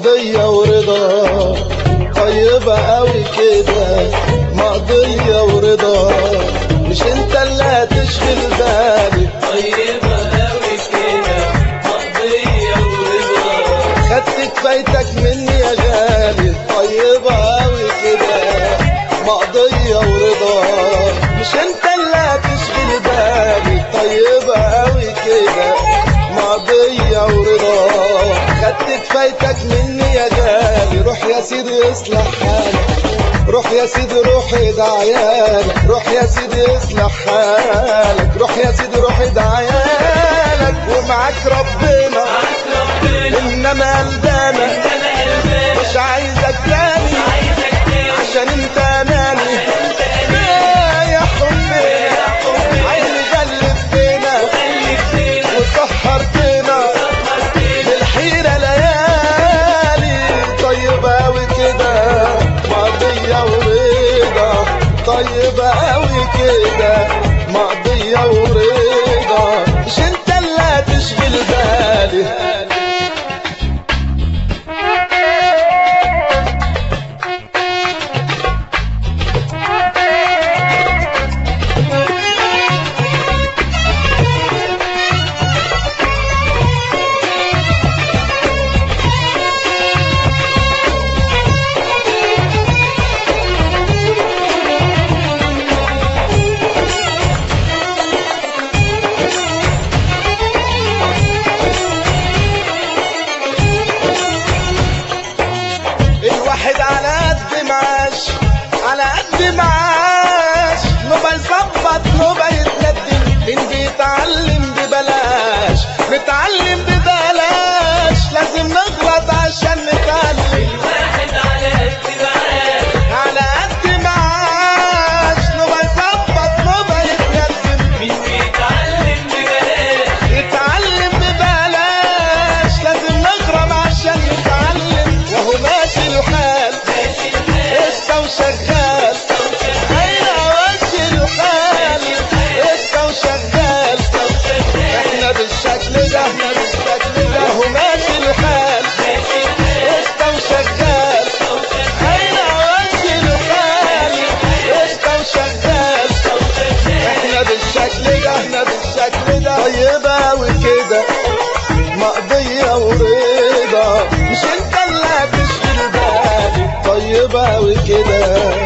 مقضية ورضا طيبة قوي كده مقضية ورضا مش انت اللي هتشغل بالي طيبة أوي كده مقضية ورضا خدت كفايتك مني يا غالي طيبة قوي كده مقضية ورضا مش انت اللي هتشغل بالي طيبة قوي كده مقضية ورضا خدت كفايتك مني يا غالي روح يا سيدي اصلح حالك روح يا سيدي روح ادعيالك روح يا سيدي اصلح حالك روح يا سيدي روح ادعيالك ومعاك ربنا معاك ربنا انما قلبانا أنا قلبان مش عايزك تاني عايزك تاني عشان انت اناني أنت أناني يا يا حبي يا حبي. عيني غلب فينا خليك فينا وسهرتنا سهرتنا بالحيرة ليالي طيبة أوي كده مقضية ورضا طيبة أوي كده مقضية ورضا مش انت اللي هتشغل بالي الواحد على قد معاش على قد معاش نبقى يظبط نبقى يتقدم مين بيتعلم ببلاش نتعلم ببلاش لازم نغلط عشان نتعلم واحد على قد معاك على قد معاش نبقى يظبط نبقى يتقدم مين بيتعلم ببلاش يتعلم ببلاش لازم نغرم عشان نتعلم وهو ماشي الحال ماشي الحال قشطة وشغال ايوه ماشي الحال قشطة وشغال احنا بالشكل ده احنا بالشكل ده وهو ماشي الحال ماشي الحال قشطة وشغال ايوه ماشي الحال قشطة وشغال احنا بالشكل ده احنا بالشكل ده طيبة وكده مقضية ورضا مش انت اللي هتشغل بالي طيبة وكده